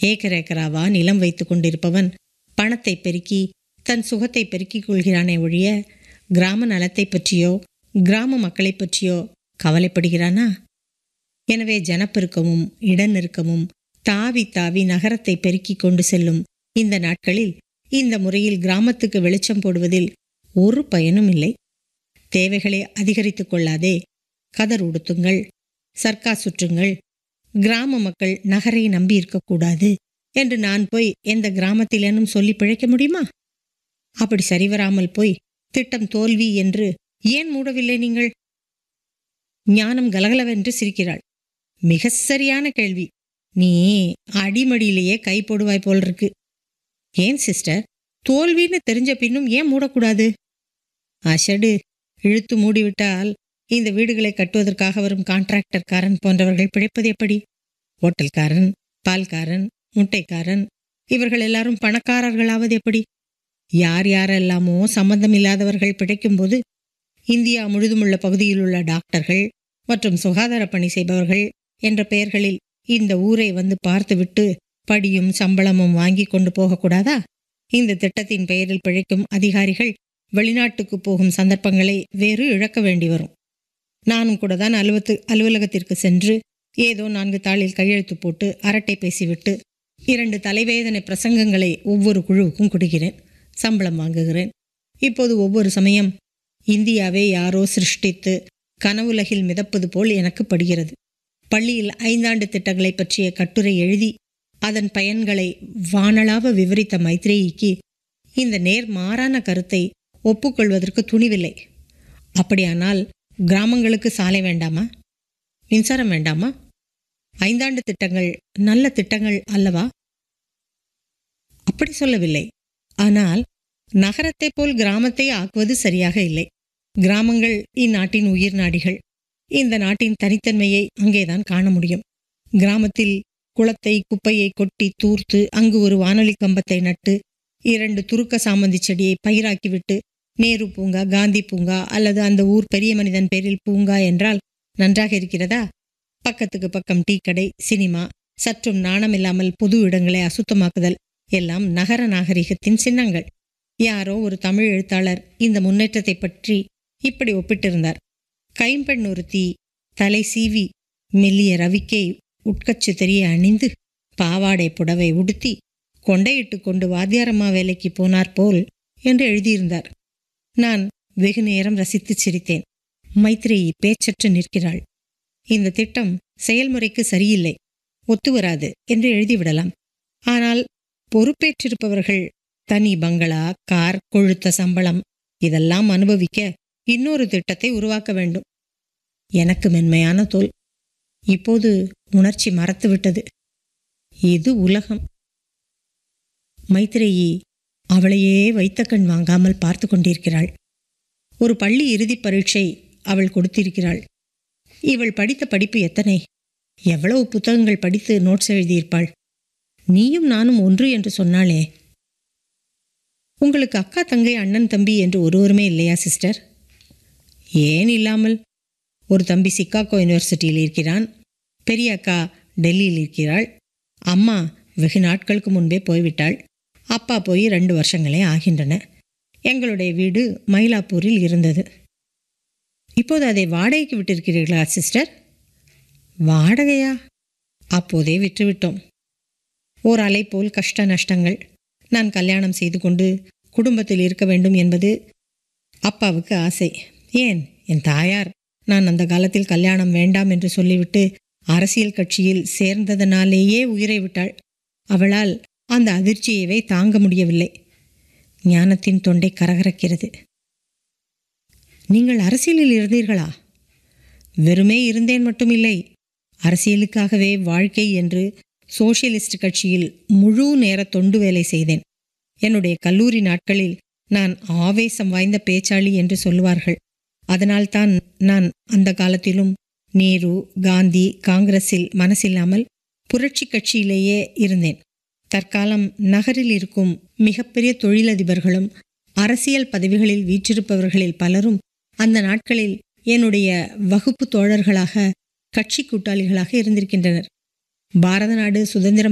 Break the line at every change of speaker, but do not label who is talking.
acre ஏக்கராவா நிலம் வைத்து கொண்டிருப்பவன் பணத்தை பெருக்கி தன் சுகத்தை பெருக்கிக் கொள்கிறானே ஒழிய கிராம நலத்தை பற்றியோ கிராம மக்களைப் பற்றியோ கவலைப்படுகிறானா எனவே ஜனப்பெருக்கமும் இடநெருக்கமும் தாவி தாவி நகரத்தை பெருக்கிக் கொண்டு செல்லும் இந்த நாட்களில் இந்த முறையில் கிராமத்துக்கு வெளிச்சம் போடுவதில் ஒரு பயனும் இல்லை தேவைகளை அதிகரித்துக் கொள்ளாதே கதர் உடுத்துங்கள் சர்க்கா சுற்றுங்கள் கிராம மக்கள் நகரை நம்பி இருக்கக்கூடாது என்று நான் போய் எந்த கிராமத்திலேனும் சொல்லி பிழைக்க முடியுமா அப்படி சரிவராமல் போய் திட்டம் தோல்வி என்று ஏன் மூடவில்லை நீங்கள் ஞானம் கலகலவென்று சிரிக்கிறாள் மிக சரியான கேள்வி நீ அடிமடியிலேயே கை போடுவாய் போல் இருக்கு ஏன் சிஸ்டர் தோல்வின்னு தெரிஞ்ச பின்னும் ஏன் மூடக்கூடாது அஷடு இழுத்து மூடிவிட்டால் இந்த வீடுகளை கட்டுவதற்காக வரும் கான்ட்ராக்டர்காரன் போன்றவர்கள் பிழைப்பது எப்படி ஹோட்டல்காரன் பால்காரன் முட்டைக்காரன் இவர்கள் எல்லாரும் பணக்காரர்களாவது எப்படி யார் யாரெல்லாமோ சம்பந்தம் இல்லாதவர்கள் பிழைக்கும்போது இந்தியா முழுதுமுள்ள பகுதியில் உள்ள டாக்டர்கள் மற்றும் சுகாதார பணி செய்பவர்கள் என்ற பெயர்களில் இந்த ஊரை வந்து பார்த்துவிட்டு படியும் சம்பளமும் வாங்கி கொண்டு போகக்கூடாதா இந்த திட்டத்தின் பெயரில் பிழைக்கும் அதிகாரிகள் வெளிநாட்டுக்கு போகும் சந்தர்ப்பங்களை வேறு இழக்க வேண்டி வரும் நானும் கூட தான் அலுவத்து அலுவலகத்திற்கு சென்று ஏதோ நான்கு தாளில் கையெழுத்து போட்டு அரட்டை பேசிவிட்டு இரண்டு தலைவேதனை பிரசங்கங்களை ஒவ்வொரு குழுவுக்கும் கொடுக்கிறேன் சம்பளம் வாங்குகிறேன் இப்போது ஒவ்வொரு சமயம் இந்தியாவை யாரோ சிருஷ்டித்து கனவுலகில் மிதப்பது போல் எனக்கு படுகிறது பள்ளியில் ஐந்தாண்டு திட்டங்களை பற்றிய கட்டுரை எழுதி அதன் பயன்களை வானளாவ விவரித்த மைத்ரேயிக்கு இந்த நேர் மாறான கருத்தை ஒப்புக்கொள்வதற்கு துணிவில்லை அப்படியானால் கிராமங்களுக்கு சாலை வேண்டாமா மின்சாரம் வேண்டாமா ஐந்தாண்டு திட்டங்கள் நல்ல திட்டங்கள் அல்லவா அப்படி சொல்லவில்லை ஆனால் நகரத்தைப் போல் கிராமத்தை ஆக்குவது சரியாக இல்லை கிராமங்கள் இந்நாட்டின் உயிர் நாடிகள் இந்த நாட்டின் தனித்தன்மையை அங்கேதான் காண முடியும் கிராமத்தில் குளத்தை குப்பையை கொட்டி தூர்த்து அங்கு ஒரு வானொலி கம்பத்தை நட்டு இரண்டு துருக்க சாமந்தி செடியை பயிராக்கிவிட்டு நேரு பூங்கா காந்தி பூங்கா அல்லது அந்த ஊர் பெரிய மனிதன் பேரில் பூங்கா என்றால் நன்றாக இருக்கிறதா பக்கத்துக்கு பக்கம் டீ கடை சினிமா சற்றும் நாணமில்லாமல் பொது இடங்களை அசுத்தமாக்குதல் எல்லாம் நகர நாகரிகத்தின் சின்னங்கள் யாரோ ஒரு தமிழ் எழுத்தாளர் இந்த முன்னேற்றத்தை பற்றி இப்படி ஒப்பிட்டிருந்தார் கைம்பெண் ஒருத்தி தலை சீவி மெல்லிய ரவிக்கை உட்கச்சு தெரிய அணிந்து பாவாடை புடவை உடுத்தி கொண்டையிட்டு கொண்டு வாத்தியாரம்மா வேலைக்கு போனார் போல் என்று எழுதியிருந்தார் நான் வெகு நேரம் ரசித்து சிரித்தேன் மைத்ரேயி பேச்சற்று நிற்கிறாள் இந்த திட்டம் செயல்முறைக்கு சரியில்லை ஒத்துவராது என்று எழுதிவிடலாம் ஆனால் பொறுப்பேற்றிருப்பவர்கள் தனி பங்களா கார் கொழுத்த சம்பளம் இதெல்லாம் அனுபவிக்க இன்னொரு திட்டத்தை உருவாக்க வேண்டும் எனக்கு மென்மையான தோல் இப்போது உணர்ச்சி மறத்துவிட்டது இது உலகம் மைத்ரேயி அவளையே வைத்த கண் வாங்காமல் பார்த்து கொண்டிருக்கிறாள் ஒரு பள்ளி இறுதிப் பரீட்சை அவள் கொடுத்திருக்கிறாள் இவள் படித்த படிப்பு எத்தனை எவ்வளவு புத்தகங்கள் படித்து நோட்ஸ் எழுதியிருப்பாள் நீயும் நானும் ஒன்று என்று சொன்னாளே உங்களுக்கு அக்கா தங்கை அண்ணன் தம்பி என்று ஒருவருமே இல்லையா சிஸ்டர் ஏன் இல்லாமல் ஒரு தம்பி சிக்காகோ யூனிவர்சிட்டியில் இருக்கிறான் பெரிய அக்கா டெல்லியில் இருக்கிறாள் அம்மா வெகு நாட்களுக்கு முன்பே போய்விட்டாள் அப்பா போய் ரெண்டு வருஷங்களே ஆகின்றன எங்களுடைய வீடு மயிலாப்பூரில் இருந்தது இப்போது அதை வாடகைக்கு விட்டிருக்கிறீர்களா சிஸ்டர் வாடகையா அப்போதே விற்றுவிட்டோம் ஓர் அலை போல் கஷ்ட நஷ்டங்கள் நான் கல்யாணம் செய்து கொண்டு குடும்பத்தில் இருக்க வேண்டும் என்பது அப்பாவுக்கு ஆசை ஏன் என் தாயார் நான் அந்த காலத்தில் கல்யாணம் வேண்டாம் என்று சொல்லிவிட்டு அரசியல் கட்சியில் சேர்ந்ததனாலேயே உயிரை விட்டாள் அவளால் அந்த அதிர்ச்சியவை தாங்க முடியவில்லை ஞானத்தின் தொண்டை கரகரக்கிறது நீங்கள் அரசியலில் இருந்தீர்களா வெறுமே இருந்தேன் மட்டுமில்லை அரசியலுக்காகவே வாழ்க்கை என்று சோசியலிஸ்ட் கட்சியில் முழு நேர தொண்டு வேலை செய்தேன் என்னுடைய கல்லூரி நாட்களில் நான் ஆவேசம் வாய்ந்த பேச்சாளி என்று சொல்லுவார்கள் அதனால்தான் நான் அந்த காலத்திலும் நேரு காந்தி காங்கிரஸில் மனசில்லாமல் புரட்சி கட்சியிலேயே இருந்தேன் தற்காலம் நகரில் இருக்கும் மிகப்பெரிய தொழிலதிபர்களும் அரசியல் பதவிகளில் வீற்றிருப்பவர்களில் பலரும் அந்த நாட்களில் என்னுடைய வகுப்பு தோழர்களாக கட்சி கூட்டாளிகளாக இருந்திருக்கின்றனர் பாரத நாடு சுதந்திரம்